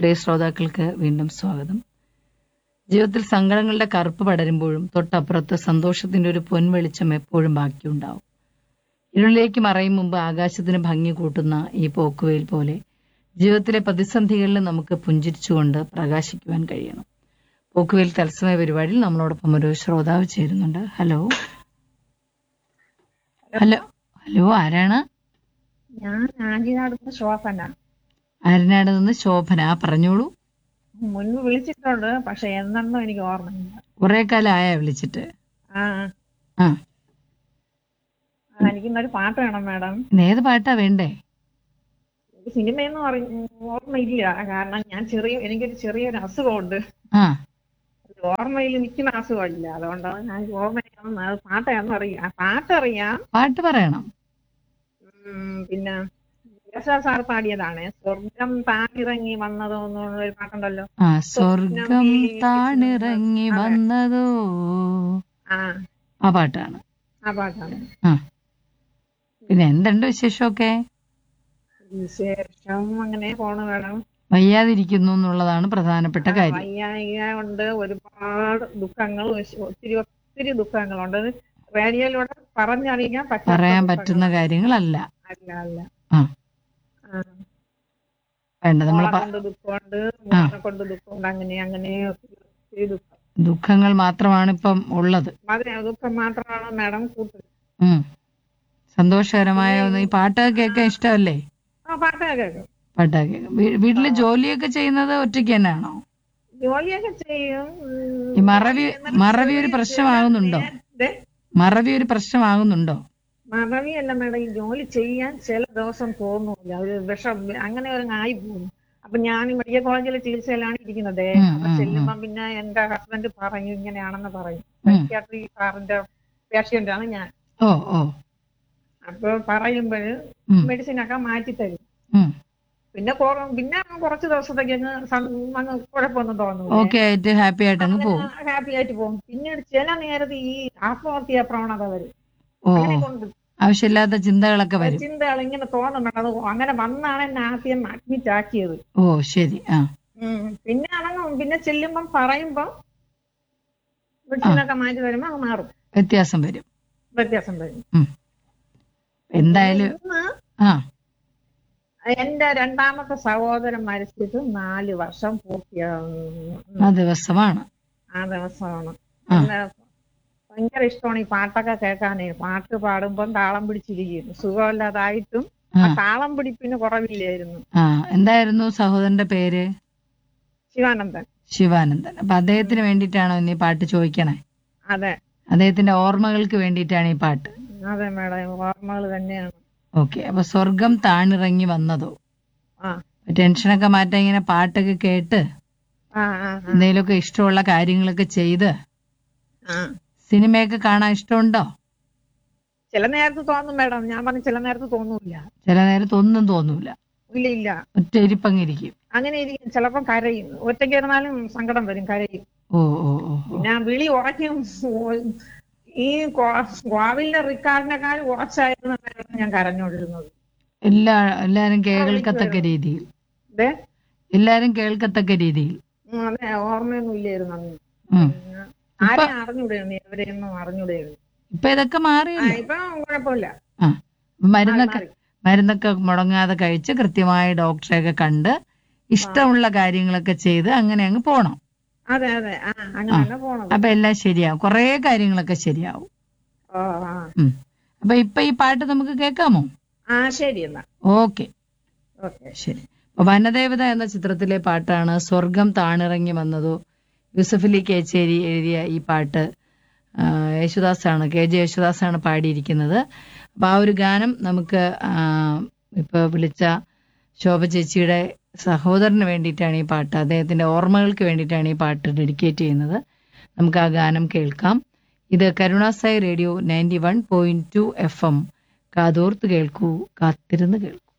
പ്രിയ ശ്രോതാക്കൾക്ക് വീണ്ടും സ്വാഗതം ജീവിതത്തിൽ സങ്കടങ്ങളുടെ കറുപ്പ് പടരുമ്പോഴും തൊട്ടപ്പുറത്ത് സന്തോഷത്തിന്റെ ഒരു പൊൻവെളിച്ചം എപ്പോഴും ബാക്കിയുണ്ടാവും ഇരുളിലേക്ക് മറയും മുമ്പ് ആകാശത്തിന് ഭംഗി കൂട്ടുന്ന ഈ പോക്കുവെയിൽ പോലെ ജീവിതത്തിലെ പ്രതിസന്ധികളിൽ നമുക്ക് പുഞ്ചിരിച്ചുകൊണ്ട് പ്രകാശിക്കുവാൻ കഴിയണം പോക്കുവെയിൽ തത്സമയ പരിപാടിയിൽ നമ്മളോടൊപ്പം ഒരു ശ്രോതാവ് ചേരുന്നുണ്ട് ഹലോ ഹലോ ഹലോ ആരാണ് ഞാൻ ആഞ്ചിനാടുന്ന ശോഭന ആരനാട് നിന്ന് ശോഭന ആ പറഞ്ഞോളൂ മുൻപ് വിളിച്ചിട്ടുണ്ട് പക്ഷെ എന്നെന്നും എനിക്ക് ഓർമ്മയില്ല കുറെ കാലം ആയാ വിളിച്ചിട്ട് ആ ആ ആ, എനിക്കിന്നൊരു പാട്ട് വേണം മാഡം ഇന്ന് ഏത് പാട്ടാ വേണ്ടേ എനിക്ക് സിനിമയൊന്നും അറി ഓർമ്മയില്ല കാരണം ഞാൻ ചെറിയ എനിക്കൊരു ചെറിയൊരു അസുഖമുണ്ട് ആ അത് ഓർമ്മയിൽ നിൽക്കുന്ന അസുഖമില്ല അതുകൊണ്ടാണ് ഞാൻ ഓർമ്മയില്ല അത് പാട്ടാണെന്ന് അറിയാം ആ പാട്ട് അറിയാം പാട്ട് പറയണം ഉം, പിന്നെ യേശുദാ സാർ പാടിയതാണ് സ്വർഗം താനിറങ്ങി വന്നതോ എന്നുള്ള ഒരു പാട്ടുണ്ടല്ലോ ആ സ്വർഗം താണിറങ്ങി വന്നതോ ആ ആ പാട്ടാണ് ആ പാട്ടാണ് ആ പിന്നെ എന്തുണ്ട് വിശേഷമൊക്കെ വിശേഷം അങ്ങനെ പോണു മാഡം വയ്യാതിരിക്കുന്നു എന്നുള്ളതാണ് പ്രധാനപ്പെട്ട കാര്യം വയ്യായിക കൊണ്ട് ഒരുപാട് ദുഃഖങ്ങൾ ഒത്തിരി ഒത്തിരി ദുഃഖങ്ങളുണ്ട് അത് റേഡിയോയിലൂടെ പറഞ്ഞറിയിക്കാൻ പറ്റാത്ത പറയാൻ ദുഃഖങ്ങൾ. പറ്റുന്ന കാര്യങ്ങളല്ല അല്ല അല്ല ആ ആ. വേണ്ട നമ്മൾ മോളെ കൊണ്ട് ദുഃഖമുണ്ട് മോനെ കൊണ്ട് ദുഃഖമുണ്ട് അങ്ങനെ അങ്ങനെ ഒത്തിരി ഒത്തിരി ദുഃഖം ദുഃഖങ്ങൾ മാത്രമാണ് ഇപ്പം ഉള്ളത് അതെ ദുഃഖം മാത്രമാണ് മാഡം കൂട്ടുന്നത് ഉം സന്തോഷകരമായ ഒന്ന് ഈ പാട്ടൊക്കെ കേൾക്കാൻ ഇഷ്ടമല്ലേ ആ പാട്ടൊക്കെ കേൾക്കും പാട്ടൊക്കെ കേൾക്കാൻ. വീ- വീട്ടില് ജോലിയൊക്കെ ചെയ്യുന്നത് ഒറ്റയ്ക്ക് തന്നെയാണോ ജോലിയൊക്കെ ചെയ്യും ഉം. ഈ മറവി മറവി ഒരു പ്രശ്നമാകുന്നുണ്ടോ ദേ, മറവി ഒരു പ്രശ്നമാകുന്നുണ്ടോ മറവിയല്ല മേഡം ഈ ജോലി ചെയ്യാൻ ചില ദിവസം തോന്നൂല ഒരു വിഷം അങ്ങനെ ഒരു ആയി പോകും അപ്പൊ ഞാൻ മെഡിക്കൽ കോളേജിലെ ചികിത്സയിലാണ് ഇരിക്കുന്നത് ഉം, അപ്പൊ ഉം, ചെല്ലുമ്പോ പിന്നെ എന്റെ ഹസ്ബൻഡ് പറയും ഇങ്ങനെയാണെന്ന് പറയും ഉം. സൈക്യാട്രി സാറിന്റെ പേഷ്യന്റ് ആണ് ഞാൻ ഓ ഓ അപ്പൊ പറയുമ്പോൾ ഉം, മെഡിസിൻ ഒക്കെ മാറ്റി തരും ഉം. പിന്നെ കൊറ- പിന്നെ കുറച്ച് ദിവസത്തേക്ക് അങ്ങ് സം- അങ്ങ് കുഴപ്പമൊന്നും തോന്നൂല ഓക്കെ ആയിട്ട് ഹാപ്പി ആയിട്ട് അങ്ങ് പോകും ഹാപ്പി ആയിട്ട് പോകും പിന്നീട് ചില നേരത്ത് ഈ ആത്മഹത്യാ പ്രവണത വരും ഓ അങ്ങനെ ഓ. കൊണ്ട് ആവശ്യമില്ലാത്ത ചിന്തകളൊക്കെ വരും ചിന്തകൾ ഇങ്ങനെ തോന്നുന്നുണ്ട് അത് അങ്ങനെ വന്നാണ് എന്നെ ആദ്യം അഡ്മിറ്റ് ആക്കിയത് ഓ ശരി ആ ഉം. പിന്നെ അടങ്ങും പിന്നെ ചെല്ലുമ്പം പറയുമ്പം മെഡിസിനൊക്കെ മാറ്റി വരുമ്പോ അങ്ങ് മാറും വ്യത്യാസം വരും വ്യത്യാസം വരും ഉം. എന്തായാലും ഇന്ന് ആ എന്റെ രണ്ടാമത്തെ സഹോദരൻ മരിച്ചിട്ട് നാല് വർഷം പൂർത്തിയാകും ആ ദിവസമാണ് ആ ദിവസമാണ് ആ. എന്നെ ഭയങ്കര ഇഷ്ടമാണ് ഈ പാട്ടൊക്കെ കേൾക്കാനേ പാട്ട് പാടുമ്പം താളം പിടിച്ചിരിക്കും സുഖമില്ലാതായിട്ടും ആ ആ താളം പിടിപ്പിന് കുറവില്ലായിരുന്നു ആ എന്തായിരുന്നു സഹോദരന്റെ പേര് ശിവാനന്ദൻ ശിവാനന്ദൻ അപ്പൊ അദ്ദേഹത്തിന് വേണ്ടിയിട്ടാണോ ഇന്ന് ഈ പാട്ട് ചോദിക്കണേ അതെ അദ്ദേഹത്തിന്റെ ഓർമ്മകൾക്ക് വേണ്ടിയിട്ടാണ് ഈ പാട്ട് അതെ മേഡം ഓർമ്മകൾ തന്നെയാണ് ഓക്കെ അപ്പൊ സ്വർഗം താണിറങ്ങി വന്നതോ ആ ടെൻഷനൊക്കെ മാറ്റാൻ ഇങ്ങനെ പാട്ടൊക്കെ കേട്ട് ആ ആ ആ, എന്തെങ്കിലുമൊക്കെ ഇഷ്ടമുള്ള കാര്യങ്ങളൊക്കെ ചെയ്ത് ആ സിനിമയൊക്കെ കാണാൻ ഇഷ്ടമുണ്ടോ ചില നേരത്ത് തോന്നും മേഡം ഞാൻ പറഞ്ഞു ചില നേരത്ത് തോന്നൂല ചില നേരത്ത് ഒന്നും തോന്നൂല ഇല്ല ഇല്ല ഒറ്റ ഇരിപ്പങ്ങിരിക്കും അങ്ങനെ ഇരിക്കും ചിലപ്പം കരയും ഒറ്റയ്ക്ക് ഇരുന്നാലും സങ്കടം വരും കരയും ഓ ഓ ഓ ഓ. ഞാൻ വിളി ഉറക്കും ഈ ഗോവിലിന്റെ റിക്കാർഡിനെക്കാൾ ഉറച്ചായിരുന്നു മേഡം ഞാൻ കരഞ്ഞോണ്ടിരുന്നത് എല്ലാ എല്ലാരും കേൾക്കത്തക്ക രീതിയിൽ അതെ എല്ലാരും കേൾക്കത്തക്ക രീതിയിൽ ഉം, അതെ ഓർമ്മയൊന്നും ഇല്ലായിരുന്നു അന്ന് ഉം. ആരെ അറിഞ്ഞൂടായിരുന്നു എവരെയൊന്നും അറിഞ്ഞൂടായിരുന്നു ഇപ്പൊ ഇതൊക്കെ ആ മാറിയല്ലോ ഇപ്പൊ കുഴപ്പമില്ല ആ മരുന്നൊക്കെ മാറി. മരുന്നൊക്കെ മുടങ്ങാതെ കഴിച്ച് കൃത്യമായി ഡോക്ടറെയൊക്കെ കണ്ട് ഇഷ്ടമുള്ള കാര്യങ്ങളൊക്കെ ചെയ്ത് അങ്ങനെ അങ്ങ് പോണം അതെ അതെ ആ അങ്ങനെ തന്നെ പോണത് അപ്പൊ എല്ലാം ശരിയാവും കുറേ കാര്യങ്ങളൊക്കെ ശരിയാവും ഓ ആ ഉം. അപ്പൊ ഇപ്പൊ ഈ പാട്ട് നമുക്ക് കേൾക്കാമോ ആ ശരി എന്നാ ഓക്കെ ഓക്കെ ശരി അപ്പൊ വനദേവത എന്ന ചിത്രത്തിലെ പാട്ടാണ് സ്വർഗം താണിറങ്ങി വന്നതോ യൂസഫലി കേച്ചേരി എഴുതിയ ഈ പാട്ട് ആ, യേശുദാസാണ് കെ ജെ യേശുദാസാണ് പാടിയിരിക്കുന്നത് അപ്പൊ ആ ഒരു ഗാനം നമുക്ക് ആ, ഇപ്പൊ വിളിച്ച ശോഭ ചേച്ചിയുടെ സഹോദരന് വേണ്ടിയിട്ടാണ് ഈ പാട്ട് അദ്ദേഹത്തിന്റെ ഓർമ്മകൾക്ക് വേണ്ടിയിട്ടാണ് ഈ പാട്ട് ഡെഡിക്കേറ്റ് ചെയ്യുന്നത് നമുക്ക് ആ ഗാനം കേൾക്കാം ഇത് Karunasai radio ninety one point two F M കാതോർത്ത് കേൾക്കൂ കാത്തിരുന്ന് കേൾക്കൂ